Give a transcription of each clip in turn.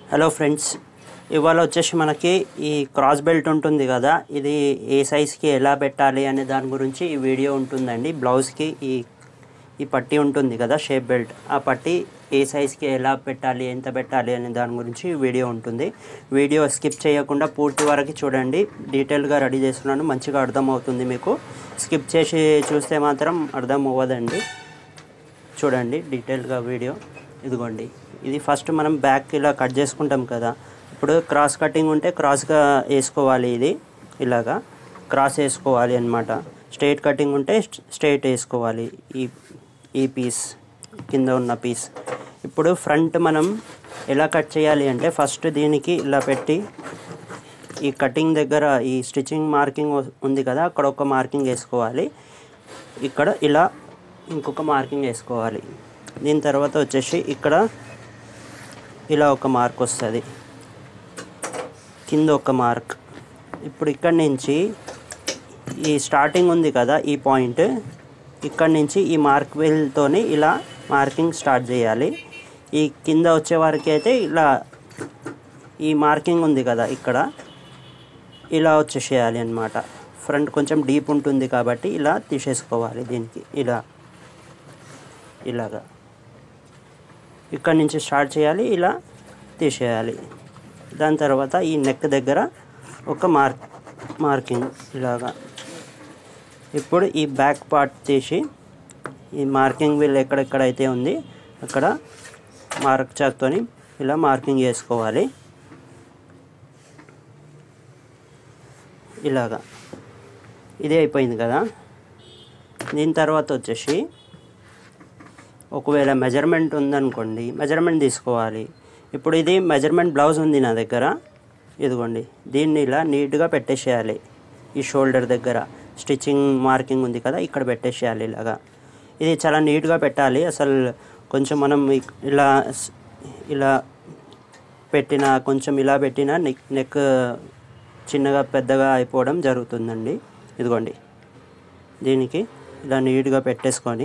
hello friends ఇవాళ వచ్చేసి మనకి ఈ క్రాస్ బెల్ట్ ఉంటుంది కదా ఇది ఏ సైజ్కి ఎలా పెట్టాలి అనే దాని గురించి ఈ వీడియో ఉంటుందండి బ్లౌజ్కి ఈ ఈ పట్టీ ఉంటుంది కదా షేప్ బెల్ట్ ఆ పట్టీ ఏ సైజ్కి ఎలా పెట్టాలి ఎంత పెట్టాలి అనే దాని గురించి ఈ వీడియో ఉంటుంది వీడియో స్కిప్ చేయకుండా పూర్తి వరకు చూడండి డీటెయిల్గా రెడీ చేస్తున్నాను మంచిగా అర్థమవుతుంది మీకు స్కిప్ చేసి చూస్తే మాత్రం అర్థం అవ్వదండి చూడండి డీటెయిల్గా వీడియో ఇదిగోండి ఇది ఫస్ట్ మనం బ్యాక్ ఇలా కట్ చేసుకుంటాం కదా ఇప్పుడు క్రాస్ కటింగ్ ఉంటే క్రాస్గా వేసుకోవాలి ఇది ఇలాగా క్రాస్ వేసుకోవాలి అనమాట స్ట్రైట్ కటింగ్ ఉంటే స్ట్రైట్ వేసుకోవాలి ఈ ఈ పీస్ కింద ఉన్న పీస్ ఇప్పుడు ఫ్రంట్ మనం ఎలా కట్ చేయాలి అంటే ఫస్ట్ దీనికి ఇలా పెట్టి ఈ కటింగ్ దగ్గర ఈ స్టిచ్చింగ్ మార్కింగ్ ఉంది కదా అక్కడ ఒక మార్కింగ్ వేసుకోవాలి ఇక్కడ ఇలా ఇంకొక మార్కింగ్ వేసుకోవాలి దీని తర్వాత వచ్చేసి ఇక్కడ ఇలా ఒక మార్క్ వస్తుంది కింద ఒక మార్క్ ఇప్పుడు ఇక్కడ నుంచి ఈ స్టార్టింగ్ ఉంది కదా ఈ పాయింట్ ఇక్కడ నుంచి ఈ మార్క్ వీల్తోని ఇలా మార్కింగ్ స్టార్ట్ చేయాలి ఈ కింద వచ్చే వరకు అయితే ఇలా ఈ మార్కింగ్ ఉంది కదా ఇక్కడ ఇలా వచ్చేసేయాలి అనమాట ఫ్రంట్ కొంచెం డీప్ ఉంటుంది కాబట్టి ఇలా తీసేసుకోవాలి దీనికి ఇలా ఇలాగా ఇక్కడ నుంచి స్టార్ట్ చేయాలి ఇలా తీసేయాలి దాని తర్వాత ఈ నెక్ దగ్గర ఒక మార్క్ మార్కింగ్ ఇలాగా ఇప్పుడు ఈ బ్యాక్ పార్ట్ తీసి ఈ మార్కింగ్ వీల్ ఎక్కడెక్కడైతే ఉంది అక్కడ మార్క్ చాక్తోని ఇలా మార్కింగ్ చేసుకోవాలి ఇలాగా ఇది అయిపోయింది కదా దీని తర్వాత వచ్చేసి ఒకవేళ మెజర్మెంట్ ఉందనుకోండి మెజర్మెంట్ తీసుకోవాలి ఇప్పుడు ఇది మెజర్మెంట్ బ్లౌజ్ ఉంది నా దగ్గర ఇదిగోండి దీన్ని ఇలా నీట్గా పెట్టేసేయాలి ఈ షోల్డర్ దగ్గర స్టిచ్చింగ్ మార్కింగ్ ఉంది కదా ఇక్కడ పెట్టేసేయాలి ఇలాగా ఇది చాలా నీట్గా పెట్టాలి అసలు కొంచెం మనం ఇ- ఇలా స్- ఇలా పెట్టిన కొంచెం ఇలా పెట్టిన నెక్ నెక్ చిన్నగా పెద్దగా అయిపోవడం జరుగుతుందండి ఇదిగోండి దీనికి ఇలా నీట్గా పెట్టేసుకొని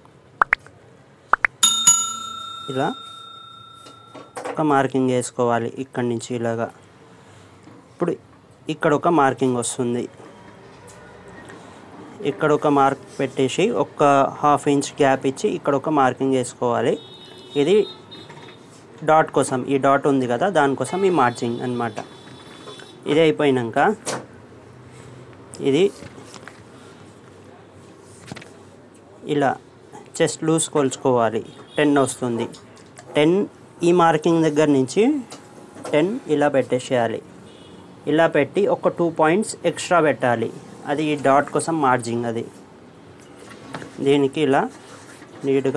ఇలా ఒక మార్కింగ్ వేసుకోవాలి ఇక్కడి నుంచి ఇలాగా ఇప్పుడు ఇక్కడ ఒక మార్కింగ్ వస్తుంది ఇక్కడ ఒక మార్క్ పెట్టేసి ఒక హాఫ్ ఇంచ్ గ్యాప్ ఇచ్చి ఇక్కడ ఒక మార్కింగ్ వేసుకోవాలి ఇది డాట్ కోసం ఈ డాట్ ఉంది కదా దానికోసం ఈ మార్చింగ్ అన్నమాట ఇది అయిపోయినాక ఇది ఇలా చెస్ట్ లూజ్ కొలుచుకోవాలి టెన్ వస్తుంది టెన్ ఈ మార్కింగ్ దగ్గర నుంచి టెన్ ఇలా పెట్టేసేయాలి ఇలా పెట్టి ఒక టూ పాయింట్స్ ఎక్స్ట్రా పెట్టాలి అది ఈ డాట్ కోసం మార్జింగ్ అది దీనికి ఇలా నీట్గా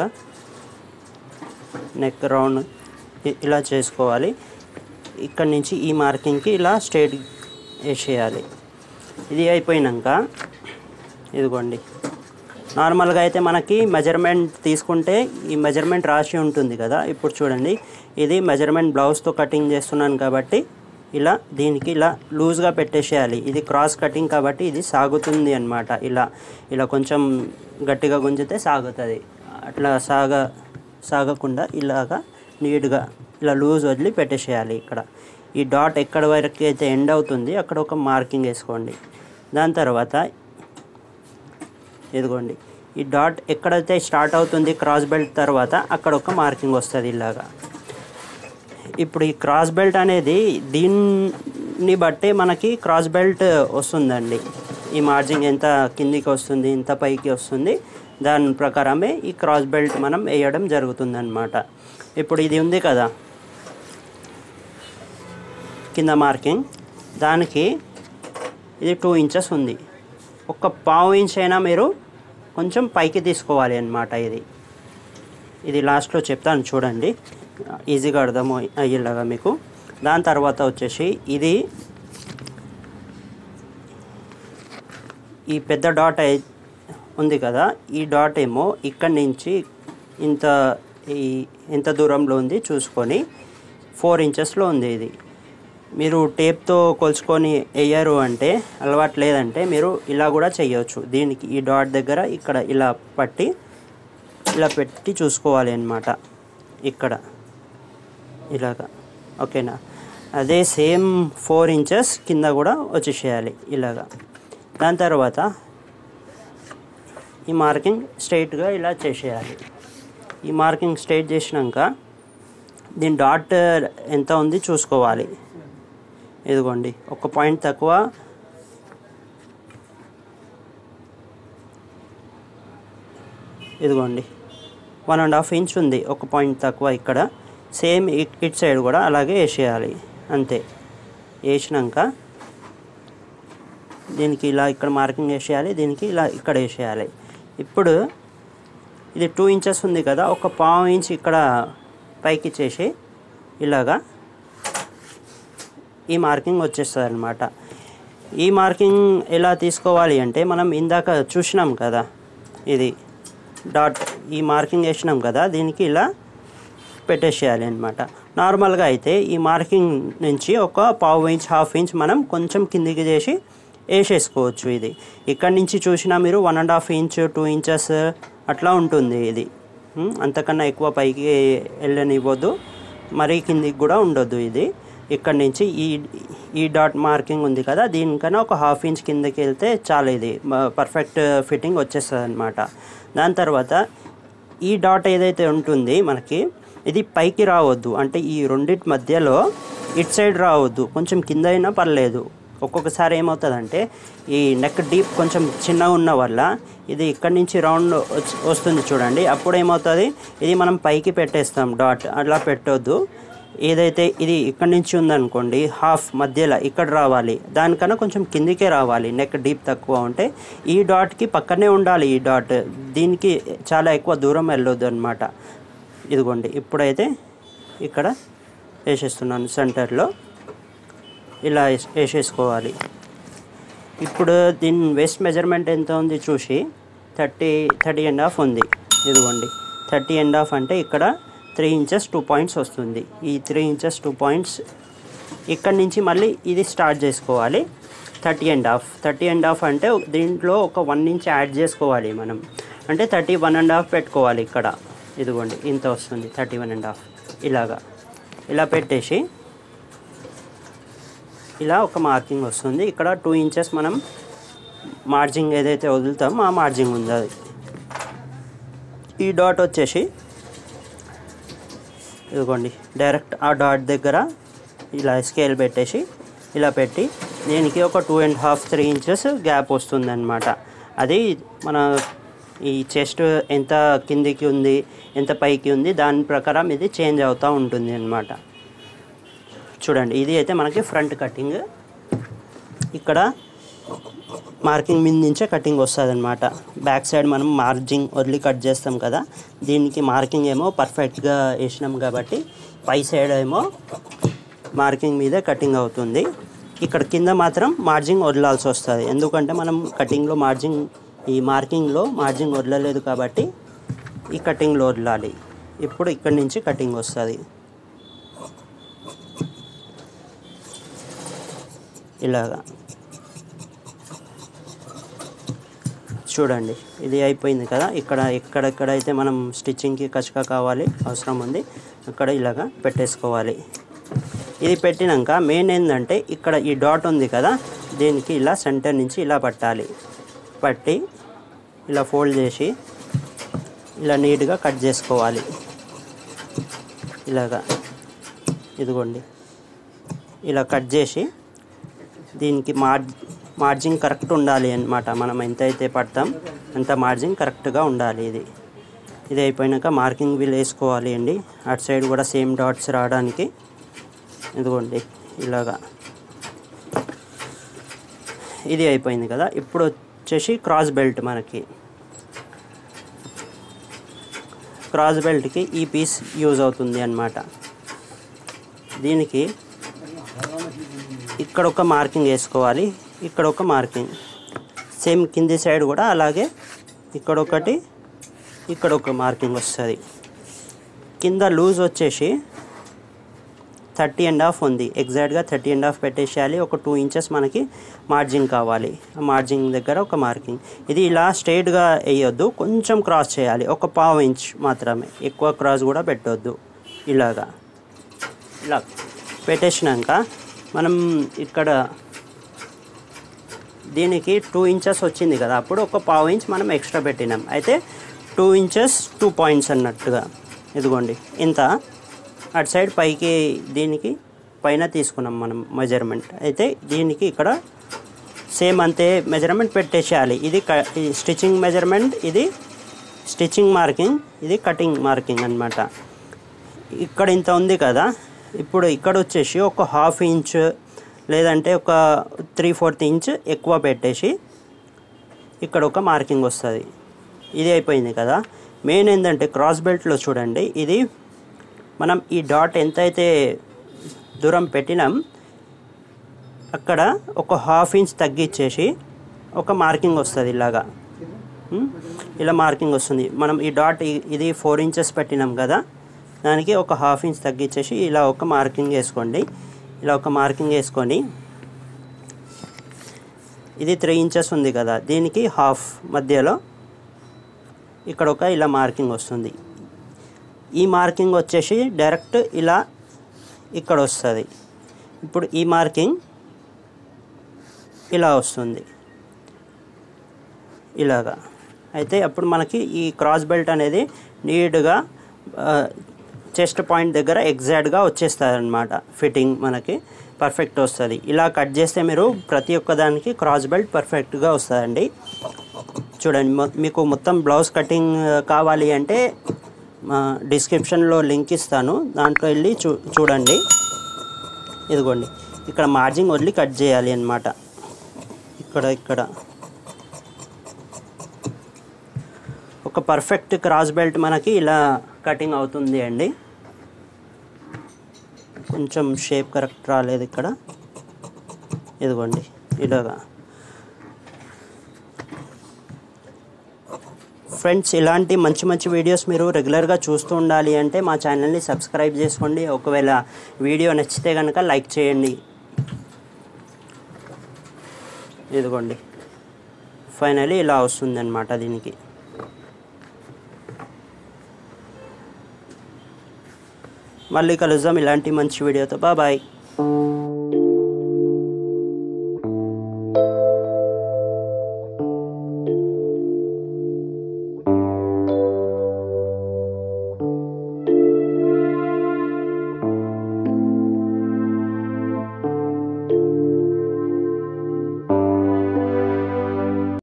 నెక్ రౌండ్ ఇ- ఇలా చేసుకోవాలి ఇక్కడ నుంచి ఈ మార్కింగ్కి ఇలా స్ట్రైట్ వేసేయాలి ఇది అయిపోయినాక ఇదిగోండి నార్మల్గా అయితే మనకి మెజర్మెంట్ తీసుకుంటే ఈ మెజర్మెంట్ రాసి ఉంటుంది కదా ఇప్పుడు చూడండి ఇది మెజర్మెంట్ బ్లౌజ్తో కటింగ్ చేస్తున్నాను కాబట్టి ఇలా దీనికి ఇలా లూజ్గా పెట్టేసేయాలి ఇది క్రాస్ కటింగ్ కాబట్టి ఇది సాగుతుంది అన్నమాట ఇలా ఇలా కొంచెం గట్టిగా గుంజితే సాగుతుంది అట్లా సాగ సాగకుండా ఇలాగా నీట్గా ఇలా లూజ్ వదిలి పెట్టేసేయాలి ఇక్కడ ఈ డాట్ ఎక్కడ వరకు అయితే ఎండ్ అవుతుంది అక్కడ ఒక మార్కింగ్ వేసుకోండి దాని తర్వాత ఇదిగోండి ఈ డాట్ ఎక్కడైతే స్టార్ట్ అవుతుంది క్రాస్ బెల్ట్ తర్వాత అక్కడ ఒక మార్కింగ్ వస్తుంది ఇలాగా ఇప్పుడు ఈ క్రాస్ బెల్ట్ అనేది దీన్ని బట్టి మనకి క్రాస్ బెల్ట్ వస్తుందండి ఈ మార్జింగ్ ఎంత కిందికి వస్తుంది ఎంత పైకి వస్తుంది దాని ప్రకారమే ఈ క్రాస్ బెల్ట్ మనం వేయడం జరుగుతుందన్నమాట ఇప్పుడు ఇది ఉంది కదా కింద మార్కింగ్ దానికి ఇది టూ ఇంచెస్ ఉంది ఒక పావు ఇంచ్ అయినా మీరు కొంచెం పైకి తీసుకోవాలి అన్నమాట ఇది ఇది లాస్ట్లో చెప్తాను చూడండి ఈజీగా అర్థం అయ్యేలాగా మీకు దాని తర్వాత వచ్చేసి ఇది ఈ పెద్ద డాట్ అయి ఉంది కదా ఈ డాట్ ఏమో ఇక్కడి నుంచి ఇంత ఈ ఎంత దూరంలో ఉంది చూసుకొని ఫోర్ ఇంచెస్లో ఉంది ఇది మీరు టేప్తో కొలుచుకొని వేయరు అంటే అలవాటు లేదంటే మీరు ఇలా కూడా చేయొచ్చు దీనికి ఈ డాట్ దగ్గర ఇక్కడ ఇలా పట్టి ఇలా పెట్టి చూసుకోవాలి అన్నమాట ఇక్కడ ఇలాగా ఓకేనా అదే సేమ్ ఫోర్ ఇంచెస్ కింద కూడా వచ్చేసేయాలి ఇలాగా దాని తర్వాత ఈ మార్కింగ్ స్ట్రైట్గా ఇలా చేసేయాలి ఈ మార్కింగ్ స్ట్రైట్ చేసినాక దీని డాట్ ఎంత ఉంది చూసుకోవాలి ఇదిగోండి ఒక పాయింట్ తక్కువ ఇదిగోండి వన్ అండ్ హాఫ్ ఇంచ్ ఉంది ఒక పాయింట్ తక్కువ ఇక్కడ సేమ్ ఇట్ సైడ్ కూడా అలాగే వేసేయాలి అంతే వేసినాక దీనికి ఇలా ఇక్కడ మార్కింగ్ వేసేయాలి దీనికి ఇలా ఇక్కడ వేసేయాలి ఇప్పుడు ఇది టూ ఇంచెస్ ఉంది కదా ఒక పావు ఇంచ్ ఇక్కడ పైకి చేసి ఇలాగా ఈ మార్కింగ్ వచ్చేస్తుంది అనమాట ఈ మార్కింగ్ ఎలా తీసుకోవాలి అంటే మనం ఇందాక చూసినాం కదా ఇది డాట్ ఈ మార్కింగ్ వేసినాం కదా దీనికి ఇలా పెట్టేసేయాలి అనమాట నార్మల్గా అయితే ఈ మార్కింగ్ నుంచి ఒక పావు ఇంచ్ హాఫ్ ఇంచ్ మనం కొంచెం కిందికి చేసి వేసేసుకోవచ్చు ఇది ఇక్కడ నుంచి చూసినా మీరు one and half inch two inches అట్లా ఉంటుంది ఇది ఉమ్, అంతకన్నా ఎక్కువ పైకి వెళ్ళనివ్వద్దు మరీ కిందికి కూడా ఉండొద్దు ఇది ఇక్కడ నుంచి ఈ ఈ డాట్ మార్కింగ్ ఉంది కదా దీనికన్నా ఒక హాఫ్ ఇంచ్ కిందకి వెళ్తే చాలా ఇది పర్ఫెక్ట్ ఫిట్టింగ్ వచ్చేస్తుంది అనమాట దాని తర్వాత ఈ డాట్ ఏదైతే ఉంటుంది మనకి ఇది పైకి రావద్దు అంటే ఈ రెండింటి మధ్యలో ఇట్ సైడ్ రావద్దు కొంచెం కింద అయినా పర్లేదు ఒక్కొక్కసారి ఏమవుతుందంటే ఈ నెక్ డీప్ కొంచెం చిన్నగా ఉన్న వల్ల ఇది ఇక్కడి నుంచి రౌండ్ వచ్చి- వస్తుంది చూడండి అప్పుడు ఏమవుతుంది ఇది మనం పైకి పెట్టేస్తాం డాట్ అలా పెట్టొద్దు ఏదైతే ఇది ఇక్కడ నుంచి ఉందనుకోండి హాఫ్ మధ్యలో ఇక్కడ రావాలి దానికన్నా కొంచెం కిందికే రావాలి నెక్ డీప్ తక్కువ ఉంటే ఈ డాట్కి పక్కనే ఉండాలి ఈ డాట్ దీనికి చాలా ఎక్కువ దూరం వెళ్ళొద్దు అనమాట ఇదిగోండి ఇప్పుడైతే ఇక్కడ వేసేస్తున్నాను సెంటర్లో ఇలా వేస్- వేసేసుకోవాలి ఇప్పుడు దీని వేస్ట్ మెజర్మెంట్ ఎంత ఉంది చూసి థర్టీ థర్టీ అండ్ హాఫ్ ఉంది ఇదిగోండి థర్టీ అండ్ హాఫ్ అంటే ఇక్కడ త్రీ ఇంచెస్ టూ పాయింట్స్ వస్తుంది ఈ త్రీ ఇంచెస్ టూ పాయింట్స్ ఇక్కడ నుంచి మళ్ళీ ఇది స్టార్ట్ చేసుకోవాలి thirty and half thirty and half అంటే దీంట్లో ఒక వన్ ఇంచ్ యాడ్ చేసుకోవాలి మనం అంటే థర్టీ వన్ అండ్ హాఫ్ పెట్టుకోవాలి ఇక్కడ ఇదిగోండి ఇంత వస్తుంది థర్టీ వన్ అండ్ హాఫ్ ఇలాగా ఇలా పెట్టేసి ఇలా ఒక మార్కింగ్ వస్తుంది ఇక్కడ టూ ఇంచెస్ మనం మార్జింగ్ ఏదైతే వదులుతామో ఆ మార్జింగ్ ఉంది అది ఈ డాట్ వచ్చేసి ఇదిగోండి డైరెక్ట్ ఆ డాట్ దగ్గర ఇలా స్కేల్ పెట్టేసి ఇలా పెట్టి దీనికి ఒక two and half three inches gap వస్తుంది అనమాట అది మన ఈ చెస్ట్ ఎంత కిందికి ఉంది ఎంత పైకి ఉంది దాని ప్రకారం ఇది చేంజ్ అవుతూ ఉంటుంది అనమాట చూడండి ఇది అయితే మనకి ఫ్రంట్ కటింగ్ ఇక్కడ మార్కింగ్ మీద నుంచే కటింగ్ వస్తుంది అనమాట బ్యాక్ సైడ్ మనం మార్జింగ్ వదిలి కట్ చేస్తాం కదా దీనికి మార్కింగ్ ఏమో పర్ఫెక్ట్గా వేసినాం కాబట్టి పై సైడ్ ఏమో మార్కింగ్ మీదే కటింగ్ అవుతుంది ఇక్కడ కింద మాత్రం మార్జింగ్ వదలాల్సి వస్తుంది ఎందుకంటే మనం కటింగ్లో మార్జింగ్ ఈ మార్కింగ్లో మార్జింగ్ వదలలేదు కాబట్టి ఈ కటింగ్లో వదలాలి ఇప్పుడు ఇక్కడ నుంచి కటింగ్ వస్తుంది ఇలాగా చూడండి ఇది అయిపోయింది కదా ఇక్కడ ఎక్కడెక్కడైతే మనం స్టిచ్చింగ్కి కచ్చగా కావాలి అవసరం ఉంది అక్కడ ఇలాగా పెట్టేసుకోవాలి ఇది పెట్టినాక మెయిన్ ఏంటంటే ఇక్కడ ఈ డాట్ ఉంది కదా దీనికి ఇలా సెంటర్ నుంచి ఇలా పట్టాలి పట్టి ఇలా ఫోల్డ్ చేసి ఇలా నీట్గా కట్ చేసుకోవాలి ఇలాగా ఇదిగోండి ఇలా కట్ చేసి దీనికి మార్ మార్జిన్ కరెక్ట్ ఉండాలి అన్నమాట మనం ఎంతైతే పడతాం అంత మార్జిన్ కరెక్ట్గా ఉండాలి ఇది ఇది అయిపోయినాక మార్కింగ్ వీల్ వేసుకోవాలి అండి అటు సైడ్ కూడా సేమ్ డాట్స్ రావడానికి ఇదిగోండి ఇలాగా ఇది అయిపోయింది కదా ఇప్పుడు వచ్చేసి క్రాస్ బెల్ట్ మనకి క్రాస్ బెల్ట్కి ఈ పీస్ యూజ్ అవుతుంది అన్నమాట దీనికి ఇక్కడ ఒక మార్కింగ్ వేసుకోవాలి ఇక్కడ ఒక మార్కింగ్ సేమ్ కింది సైడ్ కూడా అలాగే ఇక్కడ ఒకటి ఇక్కడ ఒక మార్కింగ్ వస్తుంది కింద లూజ్ వచ్చేసి థర్టీ అండ్ హాఫ్ ఉంది ఎగ్జాక్ట్గా థర్టీ అండ్ హాఫ్ పెట్టేసేయాలి ఒక టూ ఇంచెస్ మనకి మార్జింగ్ కావాలి ఆ మార్జింగ్ దగ్గర ఒక మార్కింగ్ ఇది ఇలా స్ట్రైట్గా వేయొద్దు కొంచెం క్రాస్ చేయాలి ఒక పావు ఇంచ్ మాత్రమే ఎక్కువ క్రాస్ కూడా పెట్టొద్దు ఇలాగా ఇలా పెట్టేసినాక మనం ఇక్కడ దీనికి టూ ఇంచెస్ వచ్చింది కదా అప్పుడు ఒక పావు ఇంచ్ మనం ఎక్స్ట్రా పెట్టినాం అయితే టూ ఇంచెస్ టూ పాయింట్స్ అన్నట్టుగా ఇదిగోండి ఇంత అటు సైడ్ పైకి దీనికి పైన తీసుకున్నాం మనం మెజర్మెంట్ అయితే దీనికి ఇక్కడ సేమ్ అంతే మెజర్మెంట్ పెట్టేసేయాలి ఇది క స్టిచ్చింగ్ మెజర్మెంట్ ఇది స్టిచ్చింగ్ మార్కింగ్ ఇది కటింగ్ మార్కింగ్ అన్నమాట ఇక్కడ ఇంత ఉంది కదా ఇప్పుడు ఇక్కడ వచ్చేసి ఒక హాఫ్ ఇంచ్ లేదంటే ఒక త్రీ ఫోర్త్ ఇంచ్ ఎక్కువ పెట్టేసి ఇక్కడ ఒక మార్కింగ్ వస్తుంది ఇది అయిపోయింది కదా మెయిన్ ఏంటంటే క్రాస్ బెల్ట్లో చూడండి ఇది మనం ఈ డాట్ ఎంతైతే దూరం పెట్టినాం అక్కడ ఒక హాఫ్ ఇంచ్ తగ్గించేసి ఒక మార్కింగ్ వస్తుంది ఇలాగా ఉమ్, ఇలా మార్కింగ్ వస్తుంది మనం ఈ డాట్ ఇ- ఇది ఫోర్ ఇంచెస్ పెట్టినాం కదా దానికి ఒక హాఫ్ ఇంచ్ తగ్గించేసి ఇలా ఒక మార్కింగ్ వేసుకోండి ఇలా ఒక మార్కింగ్ వేసుకొని ఇది త్రీ ఇంచెస్ ఉంది కదా దీనికి హాఫ్ మధ్యలో ఇక్కడ ఒక ఇలా మార్కింగ్ వస్తుంది ఈ మార్కింగ్ వచ్చేసి డైరెక్ట్ ఇలా ఇక్కడ వస్తుంది ఇప్పుడు ఈ మార్కింగ్ ఇలా వస్తుంది ఇలాగా అయితే అప్పుడు మనకి ఈ క్రాస్ బెల్ట్ అనేది నీట్గా చెస్ట్ పాయింట్ దగ్గర ఎగ్జాక్ట్గా వచ్చేస్తుంది అనమాట ఫిట్టింగ్ మనకి పర్ఫెక్ట్ వస్తుంది ఇలా కట్ చేస్తే మీరు ప్రతి ఒక్క దానికి క్రాస్ బెల్ట్ పర్ఫెక్ట్గా వస్తుందండి చూడండి మొ- మీకు మొత్తం బ్లౌజ్ కటింగ్ కావాలి అంటే డిస్క్రిప్షన్లో లింక్ ఇస్తాను దాంట్లో వెళ్ళి చూ చూడండి ఇదిగోండి ఇక్కడ మార్జింగ్ వదిలి కట్ చేయాలి అన్నమాట ఇక్కడ ఇక్కడ ఒక పర్ఫెక్ట్ క్రాస్ బెల్ట్ మనకి ఇలా కటింగ్ అవుతుంది అండి కొంచెం షేప్ కరెక్ట్ రాలేదు ఇక్కడ ఇదిగోండి ఇలాగా ఫ్రెండ్స్ ఇలాంటి మంచి మంచి వీడియోస్ మీరు రెగ్యులర్గా చూస్తూ ఉండాలి అంటే మా ఛానల్ని సబ్స్క్రైబ్ చేసుకోండి ఒకవేళ వీడియో నచ్చితే కనుక లైక్ చేయండి ఇదిగోండి ఫైనలీ ఇలా వస్తుంది అనమాట దీనికి మళ్ళీ కలుద్దాం ఇలాంటి మంచి వీడియోతో బాయ్